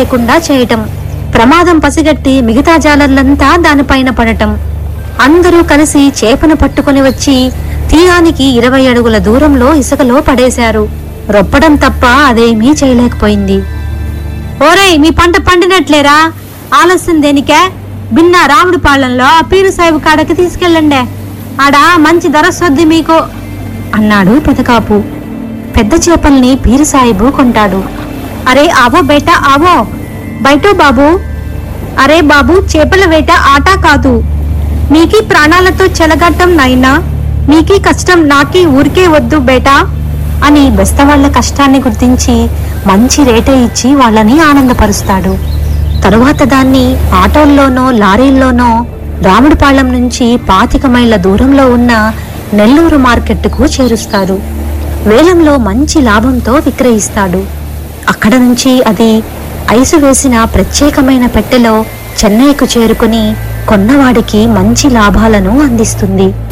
లేకుండా చేయటం ప్రమాదం పసిగట్టి మిగతా జాలర్లంతా దానిపైన పడటం అందరూ కలిసి చేపను పట్టుకొని వచ్చి తీరానికి ఇరవై అడుగుల దూరంలో ఇసుకలో పడేశారు రొప్పడం తప్ప అదేమీ చేయలేకపోయింది ఓరేయ్ మీ పంట పండినట్లేరా ఆలస్యం దేనికే బిన్న రాముడి పాలెంలో పీరు సాహిబు కాడకి తీసుకెళ్ళండి ఆడ మంచి ధర సొద్ది మీకు అన్నాడు పెదకాపు పెద్ద చేపల్ని పీరు సాహిబు కొంటాడు అరే ఆవో బేటా ఆవో బయటో బాబు అరే బాబు చేపల వేట ఆట కాదు మీకీ ప్రాణాలతో చెలగట్టం నాయనా మీకీ కష్టం నాకీ ఊరికే వద్దు బేటా అని బెస్తవాళ్ల కష్టాన్ని గుర్తించి మంచి రేట ఇచ్చి వాళ్ళని ఆనందపరుస్తాడు తరువాత దాన్ని ఆటోల్లోనో లారీల్లోనో రాముడిపాళెం నుంచి పాతిక మైళ్ళ దూరంలో ఉన్న నెల్లూరు మార్కెట్టుకు చేరుస్తారు వేలంలో మంచి లాభంతో విక్రయిస్తాడు అక్కడ నుంచి అది ఐసు వేసిన ప్రత్యేకమైన పెట్టెలో చెన్నైకు చేరుకుని కొన్నవాడికి మంచి లాభాలను అందిస్తుంది